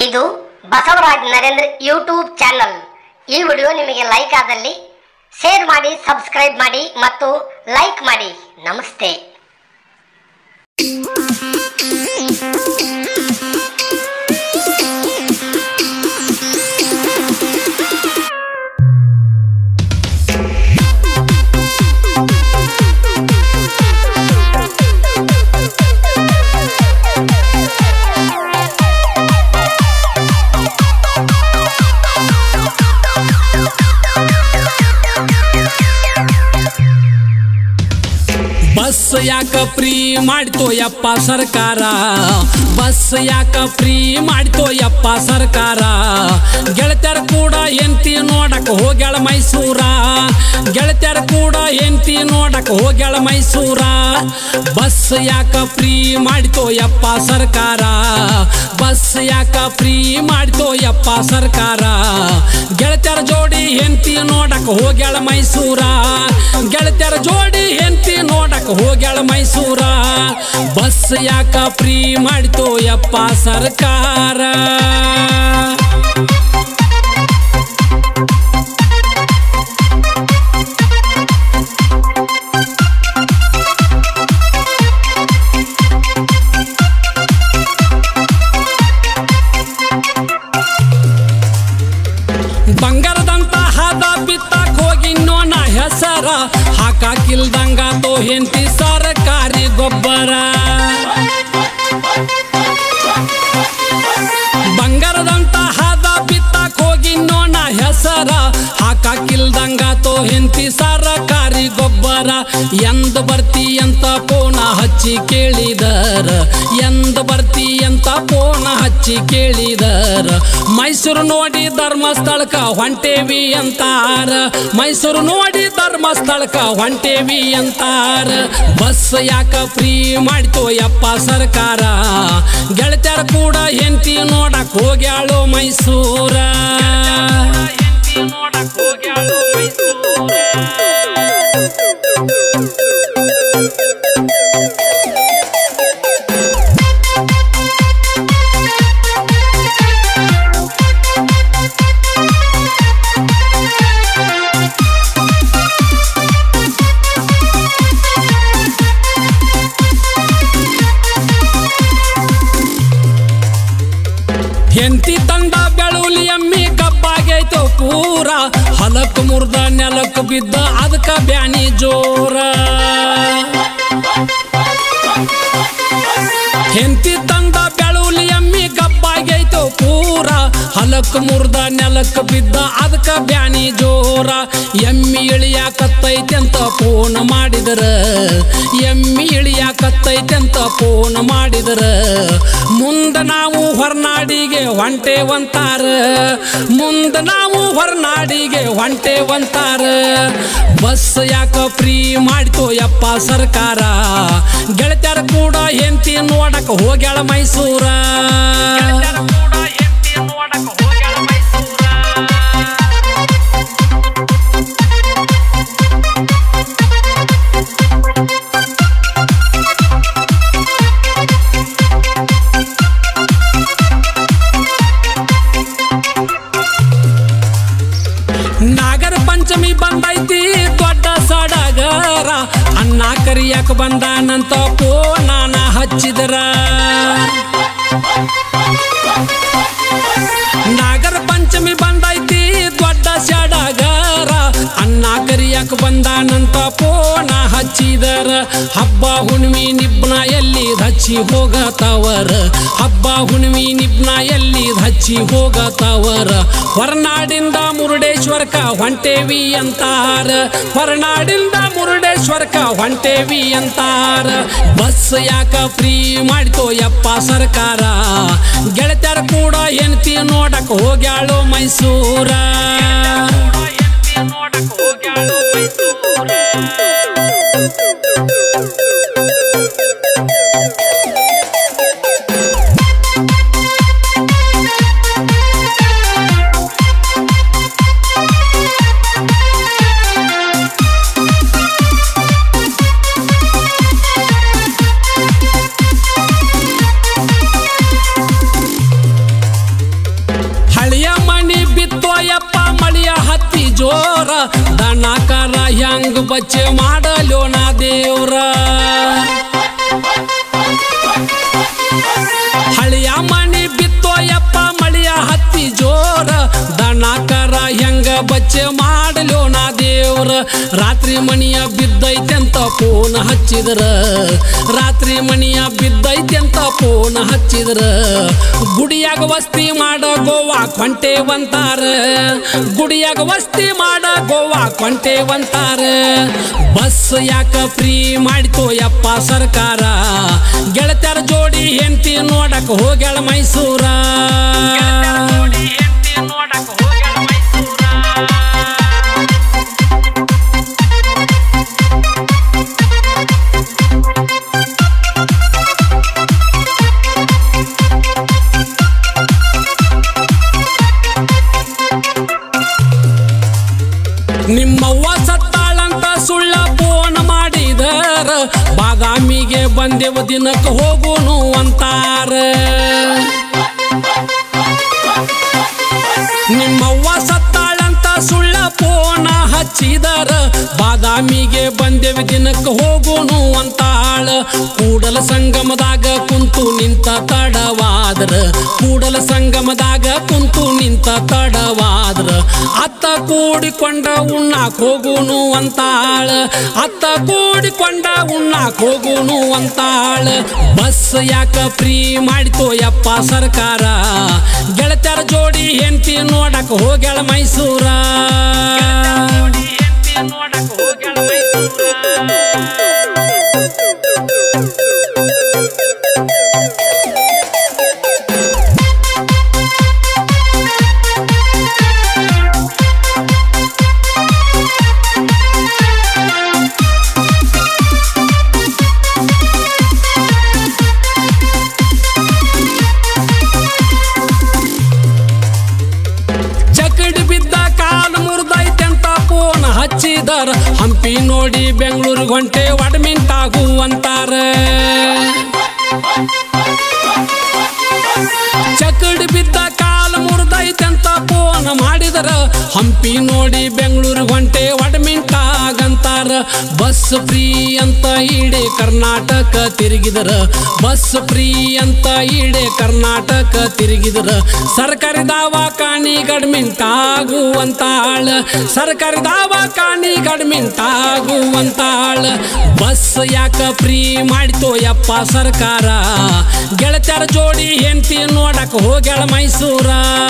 ಇದು Basavaraj Narendra YouTube channel ಈ video ನಿಮಗೆ ಲೈಕ್ ಆದಲ್ಲಿ ಶೇರ್ ಮಾಡಿ ಸಬ್ಸ್ಕ್ರೈಬ್ ಮಾಡಿ ಮತ್ತು ಲೈಕ್ ಮಾಡಿ ನಮಸ್ತೆ ಬಸ್ ಯಾಕ ಫ್ರೀ ಮಾಡ್ತೋ ಯಪ್ಪ ಸರ್ಕಾರ ಬಸ್ ಯಾಕ ಫ್ರೀ ಮಾಡ್ತೋ ಯಪ್ಪ ಸರ್ಕಾರ ಗೆಳತ್ಯರ ಕೂಡ ಎಂತಿ ನೋಡಕ್ ಹೋಗ್ಯಾಳ ಮೈಸೂರ ಗೆಳತ್ಯರ ಕೂಡ ಎಂತಿ ನೋಡಕ್ ಹೋಗ್ಯಾಳ ಮೈಸೂರ ಬಸ್ ಯಾಕ ಫ್ರೀ ಮಾಡ್ತೋ ಯಪ್ಪ ಸರ್ಕಾರ ಬಸ್ ಯಾಕ ಫ್ರೀ ಮಾಡ್ತೋ ಯಪ್ಪ ಸರ್ಕಾರ ಗೆಳತ್ಯರ ಜೋಡಿ ಎಂತಿ ನೋಡಕ್ ಹೋಗ್ಯಾಳ ಮೈಸೂರ ಗೆಳತ್ಯರ ಜೋಡಿ ಎಂತಿ ನೋಡಕ್ ಹೋಗ್ಯಾಳ ಮೈಸೂರ ಬಸ್ ಯಾಕ ಫ್ರೀ ಮಾಡ್ತೋ ಯಪ್ಪ ಸರ್ಕಾರ ಬಂಗಾರದಂತ ಹಾದ ಬಿತ್ತಕ್ ಹೋಗಿ ನೋನ ಹೆಸರ ಹಾಕಾಕಿಲ್ದಂಗ ತೋ ಹೆಂತಿ ಸರ್ಕಾರಿ ಗೊಬ್ಬರ ಬಂಗಾರದಂತ ಹಾದ ಬಿತ್ತಕ್ ಹೋಗಿ ನೋನ ಹೆಸರ ಹಾಕಾಕಿಲ್ದಂಗ ತೋ ಹೆಂತಿ ಸರ್ಕಾರಿ ಗೊಬ್ಬರ ಎಂದ ಬರ್ತಿ ಅಂತ ಪೋನ ಹಚ್ಚಿ ಕೇಳಿದರ ಎಂದ ಬರ್ತಿ ಅಂತ ಪೋನ ಹಚ್ಚಿ ಕೇಳಿದರ ಮೈಸೂರು ನೋಡಿ ಧರ್ಮಸ್ಥಳಕ್ಕ ಹೊಂಟೇವಿ ಅಂತಾರ ಮೈಸೂರು ನೋಡಿ ಧರ್ಮಸ್ಥಳಕ್ಕ ಹೊಂಟೇವಿ ಅಂತಾರ ಬಸ್ ಯಾಕ ಫ್ರೀ ಮಾಡ್ತೋ ಯಪ್ಪ ಸರ್ಕಾರ ಗೆಳತ್ಯರ ಕೂಡ ಹೆಂಡತಿ ನೋಡಕ್ ಹೋಗ್ಯಾಳು ಮೈಸೂರ ನೋಡಕ್ ಹೋಗ್ಯಾಳು ಮೈಸೂರ ಹೆಂತಿ ತಂದ ಬೆಳುಲಿ ಎಮ್ಮಿ ಕಬ್ಬಾಗೈತೋ ಪೂರ ಹಲಕ್ ಮುರ್ದ ನೆಲಕ್ ಬಿದ್ದ ಅದಕ್ಕ ಬ್ಯಾನಿ ಜೋರ ಹೆಂತಿ ತಂದ ಬೆಳುಲಿ ಎಮ್ಮಿ ಕಬ್ಬಾಗೈತೋ ಪೂರ ಹಲಕ್ ಮುರ್ದ ನೆಲಕ್ ಬಿದ್ದ ಅದಕ್ಕ ಬ್ಯಾನಿ ಜೋರ ಎಮ್ಮಿ ಇಳಿಯಾಕತ್ತೈತೆ ಅಂತ ಫೋನ್ ಮಾಡಿದರ ಎಮ್ಮಿ ಇಳಿಯಾಕತ್ತೈತೆ ಅಂತ ಫೋನ್ ಮಾಡಿದರ ಮುಂದ ನಾವು ಹೊರನಾಡಿಗೆ ಹೊಂಟೇವಂತಾರ ಮುಂದ ನಾವು ಹೊರನಾಡಿಗೆ ಹೊಂಟೇವಂತಾರ ಬಸ್ ಯಾಕ ಫ್ರೀ ಮಾಡ್ತೋ ಯಪ್ಪ ಸರ್ಕಾರ ಗೆಳತ್ಯರ ಕೂಡ ಹೆಂಡತಿ ನೋಡಕ್ ಹೋಗ್ಯಾಳ ಮೈಸೂರ ನಾಗರ ಪಂಚಮಿ ಬಂದೈತಿ ದೊಡ್ಡ ಸಡಗರ ಅನ್ನ ಕರಿಯಕ್ ಬಂದಾನಂತ ಪೋನಾನ ಹಚ್ಚಿದರ ನಾಗರ ಪಂಚಮಿ ಬಂದೈತಿ ದೊಡ್ಡ ಸಡಗರ ಅನ್ನ ಕರಿಯಕ್ ಬಂದಾನಂತ ಪೋನ ಹಚ್ಚಿದರ ಹಬ್ಬ ಹುಣ್ಣಿಮೆ ನಿಬ್ನ ಎಲ್ಲಿ ಹಚ್ಚಿ ಹೋಗತವರ ಹಬ್ಬ ಹುಣ್ಣಿಮೆ ನಿಬ್ನ ಎಲ್ಲಿ ಹಚ್ಚಿ ಹೋಗತವರ ಹೊರನಾಡಿಂದ ಮುರುಡೇಶ್ವರಕ ಹೊಂಟೇವಿ ಅಂತಾರ ಹೊರನಾಡಿಂದ ಮುರುಡೇಶ್ವರಕ ಹೊಂಟೇವಿ ಅಂತಾರ ಬಸ್ ಯಾಕ ಫ್ರೀ ಮಾಡ್ತೋ ಯಪ್ಪ ಸರ್ಕಾರ ಗೆಳತ್ಯರ ಕೂಡ ಹೆಂಡತಿ ನೋಡಕ್ ಹೋಗ್ಯಾಳು ಮೈಸೂರ ನೋಡಕ್ ಹೋಗ್ಯಾಳು ಮೈಸೂರ ಜೋರ ದನಕರ ಹೆಂಗ್ ಬಚ್ಚೆ ಮಾಡಲೋ ನಾ ದೇವ್ರ ಹಳಿಯ ಮಣಿ ಬಿತ್ತೋ ಯಪ್ಪ ಮಳಿಯ ಹತ್ತಿ ಜೋರ ದನಕರ ಹೆಂಗ ಬಚ್ಚೆ ಮಾಡಲೋ ನಾ ದೇವ್ರ ರಾತ್ರಿ ಮಣಿಯ ಬಿದ್ದೈತೆಂತ ಫೋನ್ ಹಚ್ಚಿದ್ರ ರಾತ್ರಿ ಮಣಿಯ ಬಿದ್ದೈತೆಂತ ಫೋನ್ ಹಚ್ಚಿದ್ರ ಗುಡಿಯಾಗ ವಸ್ತಿ ಮಾಡ ಗೋವಾ ಕೊಂಟೇವಂತಾರ ಗುಡಿಯಾಗ ವಸ್ತಿ ಮಾಡ ಗೋವಾ ಕೊಂಟೇವಂತಾರ ಬಸ್ ಯಾಕ ಫ್ರೀ ಮಾಡಿತೋ ಯಪ್ಪ ಸರ್ಕಾರ ಗೆಳತ್ಯಾರ ಜೋಡಿ ಹೆಂಡತಿ ನೋಡಕ್ ಹೋಗ್ಯಾಳ ಮೈಸೂರ ನಿಮ್ಮವ್ವ ಸತ್ತಾಳಂತ ಸುಳ್ಳ ಫೋನ್ ಮಾಡಿದರ ಬಾದಾಮಿಗೆ ಬಂದೆವು ದಿನಕ್ಕೆ ಹೋಗುನು ಅಂತಾರ ನಿಮ್ಮವ್ವ ಸತ್ತಾಳಂತ ಸುಳ್ಳ ಫೋನ ಹಚ್ಚಿದರ ಬಾದಾಮಿಗೆ ಬಂದೆವು ದಿನಕ್ಕೆ ಹೋಗುನು ಅಂತಾಳ ಕೂಡಲ ಸಂಗಮದಾಗ ಕುಂತು ನಿಂತ ತಡವಾದ್ರ ಕೂಡಲ ಸಂಗಮದಾಗ ಕುಂತು ನಿಂತ ತಡವಾದ್ರ ಅತ್ತ ಕೂಡಿಕೊಂಡ ಉಣ್ಣಾಕ್ ಹೋಗುನು ಅಂತಾಳ ಅತ್ತ ಕೂಡಿಕೊಂಡ ಉಣ್ಣಾಕ್ ಹೋಗುನು ಅಂತಾಳ ಬಸ್ ಯಾಕ ಫ್ರೀ ಮಾಡಿತೋ ಯಪ್ಪ ಸರ್ಕಾರ ಗೆಳತ್ಯಾರ ಜೋಡಿ ಹೆಂಡತಿ ನೋಡಕ್ ಹೋಗ್ಯಾಳ ಮೈಸೂರ ಚಕಡಿ ಬಿದ್ದ ಕಾಲು ಮುರಿದೈತೆಂತ ಫೋನ್ ಹಚ್ಚಿದರ ಹಂಪಿ ನೋಡಿ ಬೆಂಗಳೂರು ಗಂಟೆ ಒಡಮಿಂಟಾಗು ಅಂತಾರ ಚಕಡಿ ಬಿದ್ದ ಕಾಲು ಮುರಿದೈತೆಂತ ಫೋನ್ ಮಾಡಿದರ ಹಂಪಿ ನೋಡಿ ಬೆಂಗಳೂರು ಗಂಟೆ ಒಡಮಿಂಟಾಗಂತಾರ ಬಸ್ ಫ್ರೀ ಅಂತ ಇಡೀ ಕರ್ನಾಟಕ ತಿರುಗಿದರ ಬಸ್ ಫ್ರೀ ಅಂತ ಇಡೀ ಕರ್ನಾಟಕ ತಿರುಗಿದರ ಸರ್ಕಾರಿ ದವಾಖಾನಿ ಗಡ್ಮಿಂಟಾಗುವಂತಾಳ ಸರ್ಕಾರಿ ದವಾಖಾನಿ ಗಡ್ಮಿಂಟಾಗುವಂತಾಳ ಬಸ್ ಯಾಕ ಫ್ರೀ ಮಾಡಿತೋ ಯಪ್ಪ ಸರ್ಕಾರ ಗೆಳತ್ಯಾರ ಜೋಡಿ ಹೆಂಡತಿ ನೋಡಕ್ ಹೋಗ್ಯಾಳ ಮೈಸೂರ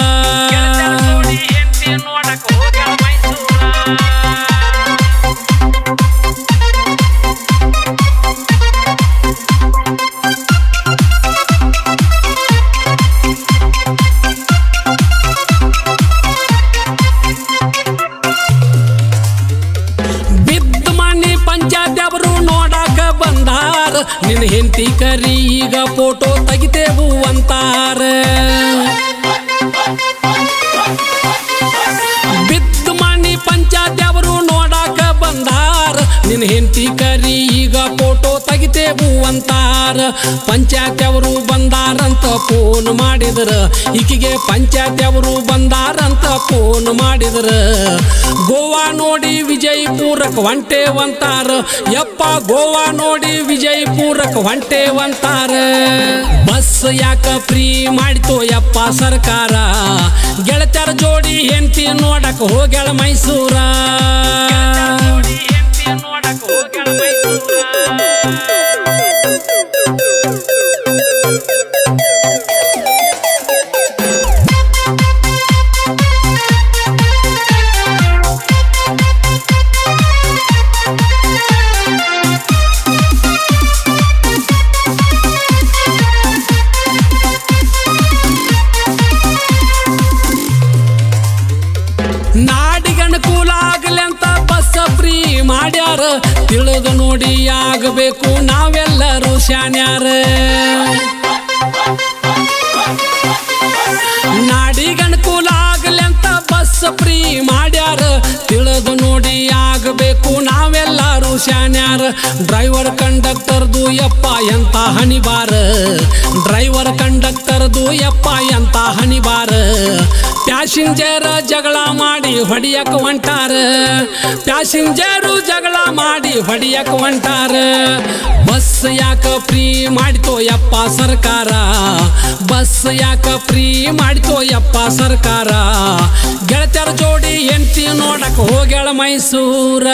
ಬಿದ್ದ ಮನಿ ಪಂಚಾಯತ್ ಅವರು ನೋಡಾಕ ಬಂದಾರ ನಿನ್ನ ಹೆಂಡತಿ ಕರಿ ಈಗ ಫೋಟೋ ತೆಗಿತೇವು ಅಂತಾರ ಬಿದ್ದ ಮನಿ ಪಂಚಾಯತ್ ಅವರು ನೋಡಾಕ ಬಂದಾರ ನಿನ್ನ ಹೆಂಡತಿ ಕರಿ ಈಗ ಫೋಟೋ ತೆಗಿತೇವು ಅಂತಾರ ಪಂಚಾಯತ್ ಅವರು ಬಂದಾರಂತ ಫೋನ್ ಮಾಡಿದ್ರ ಈಕಿಗೆ ಪಂಚಾಯತ್ ಅವರು ಬಂದಾರಂತ ಫೋನ್ ಮಾಡಿದ್ರ ಗೋವಾ ನೋಡಿ ವಿಜಯಪುರಕ್ ಹೊಂಟೇವಂತಾರ ಯಪ್ಪ ಗೋವಾ ನೋಡಿ ವಿಜಯಪುರಕ್ ಹೊಂಟೇವಂತಾರ ಬಸ್ ಯಾಕ ಫ್ರೀ ಮಾಡಿತೋ ಯಪ್ಪ ಸರ್ಕಾರ ಗೆಳತ್ಯಾರ ಜೋಡಿ ಹೆಂಡತಿ ನೋಡಕ್ ಹೋಗ್ಯಾಳ ಮೈಸೂರ ನಾಡಿಗೆ ಅನುಕೂಲ ಆಗಲಿ ಅಂತ ಬಸ್ ಫ್ರೀ ಮಾಡ್ಯಾರ ತಿಳಿದು ನೋಡಿ ಆಗಬೇಕು ನಾವೆಲ್ಲರೂ ಶಾನ್ಯಾರ ನಾಡಿಗೆ ಅನುಕೂಲ ಆಗಲಿ ಅಂತ ಬಸ್ ಫ್ರೀ ಮಾಡ್ಯಾರ ತಿಳಿದು ನೋಡಿ ಆಗಬೇಕು ನಾವೆಲ್ಲರೂ ಶಾನ್ಯಾರ ಡ್ರೈವರ್ ಕಂಡಕ್ಟರ್ದು ಯಪ್ಪ ಎಂತ ಹಣಿಬಾರ ಡ್ರೈವರ್ ಕಂಡಕ್ಟರ್ದು ಯಪ್ಪ ಎಂತ ಹಣಿಬಾರ ಪ್ಯಾಸೆಂಜರ್ ಜಗಳ ಮಾಡಿ ಹೊಡಿಯಕ್ ಹೊಂಟಾರ ಪ್ಯಾಸೆಂಜರು ಜಗಳ ಮಾಡಿ ಹೊಡಿಯಕ್ ಹೊಂಟಾರ ಬಸ್ ಯಾಕ ಫ್ರೀ ಮಾಡಿತೋ ಯಪ್ಪ ಸರ್ಕಾರ ಬಸ್ ಯಾಕ ಫ್ರೀ ಮಾಡಿತೋ ಯಪ್ಪ ಸರ್ಕಾರ ಗೆಳತ್ಯರ ಜೋಡಿ ಹೆಂಡತಿ ನೋಡಕ್ ಹೋಗ್ಯಾಳ ಮೈಸೂರ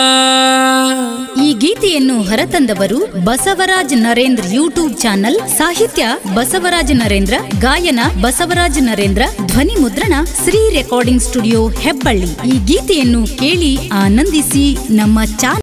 ಈ ಗೀತೆಯನ್ನು ಹೊರತಂದವರು ಬಸವರಾಜ್ ನರೇಂದ್ರ ಯೂಟ್ಯೂಬ್ ಚಾನಲ್ ಸಾಹಿತ್ಯ ಬಸವರಾಜ ನರೇಂದ್ರ ಗಾಯನ ಬಸವರಾಜ ನರೇಂದ್ರ ಧ್ವನಿ ಮುದ್ರಣ ಶ್ರೀ ರೆಕಾರ್ಡಿಂಗ್ ಸ್ಟುಡಿಯೋ ಹೆಬ್ಬಳ್ಳಿ ಈ ಗೀತೆಯನ್ನು ಕೇಳಿ ಆನಂದಿಸಿ ನಮ್ಮ ಚಾನಲ್